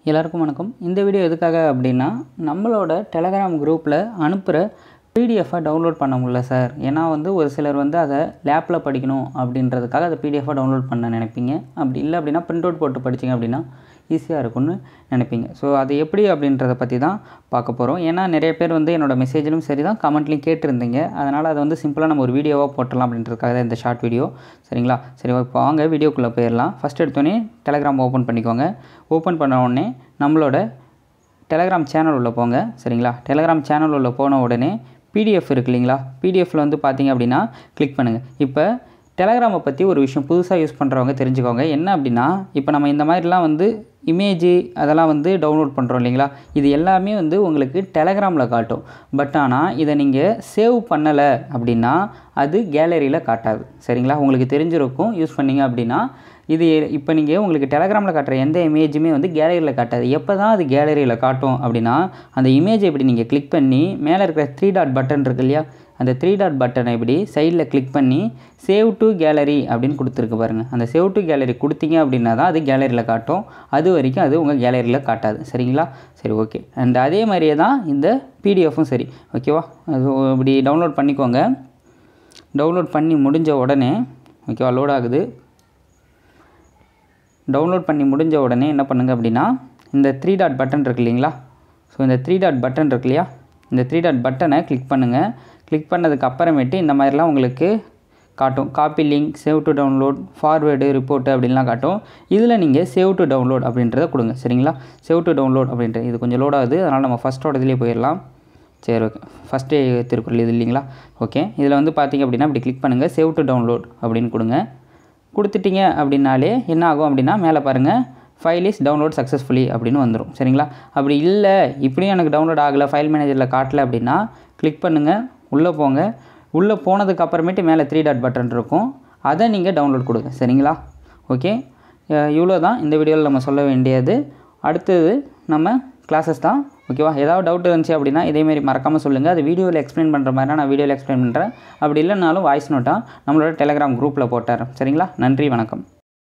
எல்லாருக்கும் வணக்கம் இந்த வீடியோ எதுக்காக அப்படின்னா நம்மளோட டெலகிராம் குரூப்பில் அனுப்புகிற பிடிஎஃபை டவுன்லோட் பண்ண முடியல சார் ஏன்னா வந்து ஒரு சிலர் வந்து அதை லேப்பில் படிக்கணும் அப்படின்றதுக்காக அதை பிடிஎஃபாக டவுன்லோட் பண்ண நினைப்பீங்க அப்படி இல்லை அப்படின்னா பிரிண்ட் அவுட் போட்டு படிச்சிங்க அப்படின்னா ஈஸியாக இருக்கும்னு நினைப்பீங்க ஸோ அது எப்படி அப்படின்றத பற்றி தான் பார்க்க போகிறோம் ஏன்னா நிறைய பேர் வந்து என்னோட மெசேஜிலும் சரி தான் கமெண்ட்லையும் கேட்டிருந்தீங்க அதனால் அதை வந்து சிம்பிளாக நம்ம ஒரு வீடியோவாக போட்டலாம் அப்படின்றதுக்காக தான் இந்த ஷார்ட் வீடியோ சரிங்களா சரி இப்போ வாங்க வீடியோக்குள்ளே போயிடலாம் ஃபஸ்ட் எடுத்தோடனே டெலகிராம் ஓப்பன் பண்ணிக்கோங்க ஓப்பன் பண்ண உடனே நம்மளோட டெலகிராம் சேனல் உள்ளே போங்க சரிங்களா டெலகிராம் சேனல் உள்ளே போன உடனே பிடிஎஃப் இருக்கு இல்லைங்களா பிடிஎஃப்பில் வந்து பார்த்தீங்க அப்படின்னா கிளிக் பண்ணுங்கள் இப்போ டெலகிராமை பற்றி ஒரு விஷயம் புதுசாக யூஸ் பண்ணுறவங்க தெரிஞ்சுக்கோங்க என்ன அப்படின்னா இப்போ நம்ம இந்த மாதிரிலாம் வந்து இமேஜு அதெல்லாம் வந்து டவுன்லோட் பண்ணுறோம் இல்லைங்களா இது எல்லாமே வந்து உங்களுக்கு டெலகிராமில் காட்டும் பட் ஆனால் இதை நீங்கள் சேவ் பண்ணலை அப்படின்னா அது கேலரியில் காட்டாது சரிங்களா உங்களுக்கு தெரிஞ்சிருக்கும் யூஸ் பண்ணீங்க அப்படின்னா இது இப்போ நீங்கள் உங்களுக்கு டெலகிராமில் காட்டுற எந்த இமேஜுமே வந்து கேலரியில் காட்டாது எப்போ தான் அது கேலரியில் காட்டும் அப்படின்னா அந்த இமேஜை இப்படி நீங்கள் கிளிக் பண்ணி மேலே இருக்கிற த்ரீ டாட் பட்டன் இருக்கு இல்லையா அந்த த்ரீ டாட் பட்டனை இப்படி சைடில் கிளிக் பண்ணி சேவ் டு கேலரி அப்படின்னு கொடுத்துருக்கு பாருங்கள் அந்த சேவ் டு கேலரி கொடுத்தீங்க அப்படின்னா தான் அது கேலரியில் காட்டும் அது வரைக்கும் அது உங்கள் கேலரியில் காட்டாது சரிங்களா சரி ஓகே அண்ட் அதே மாதிரியே தான் இந்த பிடிஎஃப்பும் சரி ஓகேவா அது இப்படி டவுன்லோட் பண்ணிக்கோங்க டவுன்லோட் பண்ணி முடிஞ்ச உடனே ஓகேவா லோட் ஆகுது டவுன்லோட் பண்ணி முடிஞ்ச உடனே என்ன பண்ணுங்கள் அப்படின்னா இந்த த்ரீ டாட் பட்டன் இருக்கு இல்லைங்களா ஸோ இந்த த்ரீ டாட் பட்டன் இருக்கு இல்லையா இந்த த்ரீ டாட் பட்டனை கிளிக் பண்ணுங்கள் கிளிக் பண்ணதுக்கு அப்புறமேட்டு இந்த மாதிரிலாம் உங்களுக்கு காட்டும் copy link save to download forward report அப்படின்லாம் காட்டும் இதில் நீங்கள் சேவ் டு டவுன்லோட் அப்படின்றத கொடுங்க சரிங்களா சேவ் டு டவுன்லோட் அப்படின்றது இது கொஞ்சம் லோட் ஆகுது அதனால் நம்ம ஃபஸ்ட்டோட இதுலேயே போயிடலாம் சரி ஓகே ஃபஸ்ட்டே திருக்குறள் இது இல்லைங்களா ஓகே இதில் வந்து பார்த்திங்க அப்படின்னா இப்படி கிளிக் பண்ணுங்கள் சேவ் டு டவுன்லோட் அப்படின்னு கொடுங்க கொடுத்துட்டீங்க அப்படின்னாலே என்ன ஆகும் அப்படின்னா மேலே பாருங்கள் ஃபைல் இஸ் டவுன்லோட் சக்ஸஸ்ஃபுல்லி அப்படின்னு வந்துடும் சரிங்களா அப்படி இல்லை இப்படியும் எனக்கு டவுன்லோட் ஆகலை ஃபைல் மேனேஜரில் காட்டல அப்படின்னா கிளிக் பண்ணுங்கள் உள்ளே போங்க உள்ளே போனதுக்கு அப்புறமேட்டு மேலே த்ரீ டாட் பட்டன் இருக்கும் அதை நீங்கள் டவுன்லோட் கொடுங்க சரிங்களா ஓகே இவ்வளோ தான் இந்த வீடியோவில் நம்ம சொல்ல வேண்டியது அடுத்தது நம்ம கிளாஸஸ் தான் ஓகேவா ஏதாவது டவுட் இருந்துச்சு அப்படின்னா இதேமாரி மறக்காமல் சொல்லுங்கள் அது வீடியோவில் எக்ஸ்பிளைன் பண்ணுற மாதிரி நான் வீடியோவில் எக்ஸ்பிளைன் பண்ணுறேன் அப்படி இல்லைனாலும் வாய்ஸ் நோட்டாக நம்மளோட டெலகிராம் குரூப்பில் போட்டுறேன் சரிங்களா நன்றி வணக்கம்